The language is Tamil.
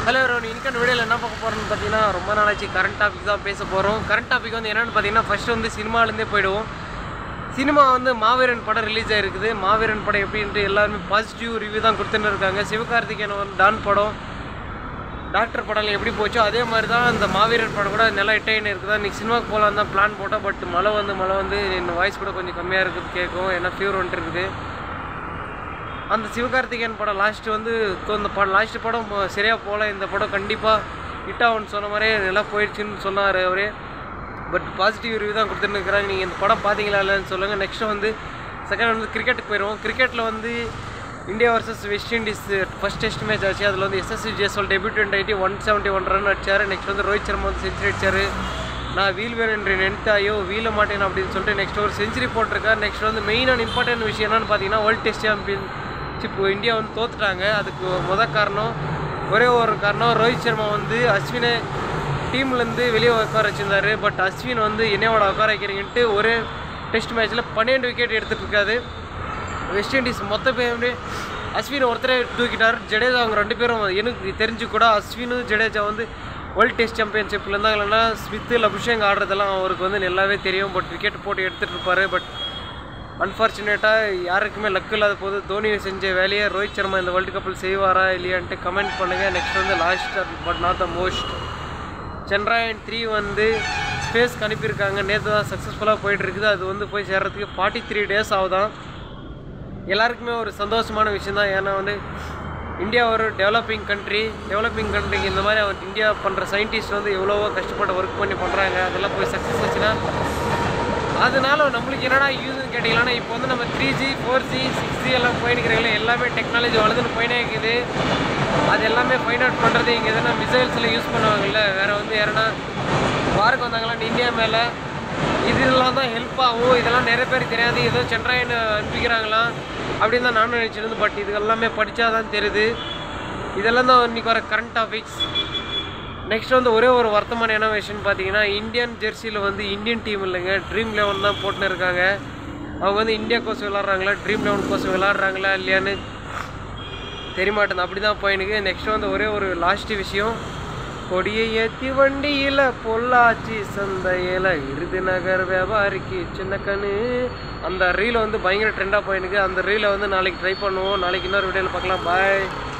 ஹலோ ரோன் இன்னைக்கான வீடியோவில் என்ன பார்க்க போகிறோம்னு பார்த்தீங்கன்னா ரொம்ப நாளாச்சு கரண்ட் டாபிக் தான் பேச போகிறோம் கரண்ட் டாபிக் வந்து என்னென்னு பார்த்தீங்கன்னா ஃபர்ஸ்ட் வந்து சினிமாலேருந்தே போயிடுவோம் சினிமா வந்து மாவீரன் படம் ரிலீஸ் ஆகிருக்குது மாவீரன் படம் எப்படின்ட்டு எல்லாருமே பாசிட்டிவ் ரிவ்யூ தான் கொடுத்துன்னு இருக்காங்க சிவகார்த்திகேயன் வந்து டான் படம் டாக்டர் படம் எப்படி போச்சோ அதே மாதிரி தான் இந்த மாவீரன் படம் கூட நல்லா இட்டைன்னு இருக்குதா இன்றைக்கி சினிமாக்கு போகலான்னு தான் பிளான் போட்டோம் பட் மழை வந்து மழை வந்து என் வாய்ஸ் கூட கொஞ்சம் கம்மியாக இருக்குது கேட்கும் ஏன்னா ஃபீவர் வந்துட்டு இருக்குது அந்த சிவகார்த்திகேயன் படம் லாஸ்ட் வந்து தோ- இந்த படம் லாஸ்ட் படம் போ- சரியா போகல இந்த படம் கண்டிப்பாக ஹிட் ஆகும்னு சொன்ன மாதிரியே நல்லா போயிடுச்சுன்னு சொன்னார் அவரே பட் பாசிட்டிவ் ரிவ்யூ தான் கொடுத்துட்டு இருக்கிறாங்க நீங்கள் இந்த படம் பார்த்தீங்களா இல்லைன்னு சொல்லுங்கள் நெக்ஸ்ட்டு வந்து செகண்ட் வந்து கிரிக்கெட்டுக்கு போயிடுவோம் கிரிக்கெட்டில் வந்து India versus West Indies first test match ஆச்சு அதில் வந்து எஸ்எஸ்சி ஜேஸ்வால் டெபியூட்டன்ட் ஆகிட்டு ஒன் செவன்ட்டி ஒன் ரன் அடிச்சார் நெக்ஸ்ட் வந்து ரோஹித் சர்மா வந்து செஞ்சுரி அடிச்சார் நான் வீல் வேணுன்ற நென்த்து ஐயோ வீல மாட்டேன் அப்படின்னு சொல்லிட்டு நெக்ஸ்ட் ஒரு செஞ்சுரி போட்டிருக்கார் நெக்ஸ்ட் வந்து மெயினான இம்பார்ட்டன்ட் விஷயம் என்னன்னு பார்த்தீங்கன்னா வேர்ல்டு டெஸ்ட் சாம்பியன்ஷிப் இந்தியா வந்து தோத்துட்டாங்க அதுக்கு முத காரணம் ஒரே ஒரு காரணம் ரோஹித் சர்மா வந்து அஸ்வினை டீம்லேருந்து வெளியே உட்கார வச்சிருந்தாரு பட் அஸ்வின் வந்து என்னையோட உட்கார வைக்கிறீங்கன்ட்டு ஒரு டெஸ்ட் மேட்ச்சில் பன்னெண்டு விக்கெட் எடுத்துகிட்டு இருக்காரு வெஸ்ட் இண்டீஸ் மொத்த பேருமே அஸ்வின் ஒருத்தரே தூக்கிட்டார் ஜடேஜா அவங்க ரெண்டு பேரும் எனக்கு தெரிஞ்சு கூட அஸ்வினும் ஜடேஜா வந்து வேர்ல்டு டெஸ்ட் சாம்பியன்ஷிப்பில் இருந்தாங்க இல்லைன்னா ஸ்மித் இல்லை அபிஷேக் ஆடுறதெல்லாம் அவருக்கு வந்து நல்லாவே தெரியும் பட் விக்கெட் போட்டு எடுத்துகிட்டு இருப்பார் பட் அன்ஃபார்ச்சுனேட்டாக யாருக்குமே லக் இல்லாத போது தோனி செஞ்ச வேலையை ரோஹித் சர்மா இந்த வேர்ல்டு கப்பில் செய்வாரா இல்லையான்ட்டு கமெண்ட் பண்ணுங்கள் நெக்ஸ்ட் வந்து last but not the most Chandrayaan three வந்து ஸ்பேஸ்க்கு அனுப்பியிருக்காங்க நேற்று தான் சக்ஸஸ்ஃபுல்லாக போயிட்டு இருக்குது அது வந்து போய் சேர்றதுக்கு ஃபார்ட்டி த்ரீ டேஸ் ஆகுதான் எல்லாருக்குமே ஒரு சந்தோஷமான விஷயம் தான் ஏன்னா வந்து இந்தியா ஒரு டெவலப்பிங் கண்ட்ரி டெவலப்பிங் கண்ட்ரிக்கு இந்த மாதிரி அவர் இந்தியா பண்ணுற சயின்டிஸ்ட் வந்து எவ்வளவோ கஷ்டப்பட்டு ஒர்க் பண்ணி பண்ணுறாங்க அதெல்லாம் போய் சக்ஸஸ் ஆச்சுன்னா அதனால நம்மளுக்கு என்னடா யூஸ்னு கேட்டிங்கன்னா இப்போ வந்து நம்ம three G four G six G எல்லாம் போயினுக்கிறீங்களே எல்லாமே டெக்னாலஜி வளர்ந்துன்னு போயினே இருக்குது அது எல்லாமே ஃபைண்ட் அவுட் பண்ணுறது இங்கே எதனா மிசைல்ஸில் யூஸ் பண்ணுவாங்கல்ல வேறு வந்து யாருன்னா வாருக்கு வந்தாங்களா இந்தியா மேலே இதெல்லாம் தான் ஹெல்ப் ஆகும் இதெல்லாம் நிறைய பேருக்கு தெரியாது ஏதோ சந்திராயன் அனுப்பிக்கிறாங்களாம் அப்படின்னு தான் நானும் நினச்சிருந்தேன் பட் இது எல்லாமே படித்தா தான் தெரியுது இதெல்லாம் தான் இன்றைக்கி வர கரண்ட் டாபிக்ஸ் நெக்ஸ்ட் வந்து ஒரே ஒரு வருத்தமான என்ன விஷயம்னு பார்த்தீங்கன்னா இந்தியன் ஜெர்சியில் வந்து இந்தியன் டீம் இல்லைங்க ட்ரீம் லெவன் தான் போட்டுன்னு இருக்காங்க அவங்க வந்து இந்தியா கோசம் விளாட்றாங்களா ட்ரீம் லெவன் கோசம் விளாட்றாங்களா இல்லையான்னு தெரியமாட்டேன் அப்படி தான் போயினுக்கு நெக்ஸ்ட் வந்து ஒரே ஒரு லாஸ்ட் விஷயம் கொடியை ஏற்றி வண்டியில் பொள்ளாச்சி சந்தையில் விருதுநகர் வியாபாரிக்கு சின்ன கண்ணு அந்த ரீலை வந்து பயங்கர ட்ரெண்டாக போயினுக்கு அந்த ரீலை வந்து நாளைக்கு ட்ரை பண்ணுவோம் நாளைக்கு இன்னொரு வீடியோவில் பார்க்கலாம் பாய்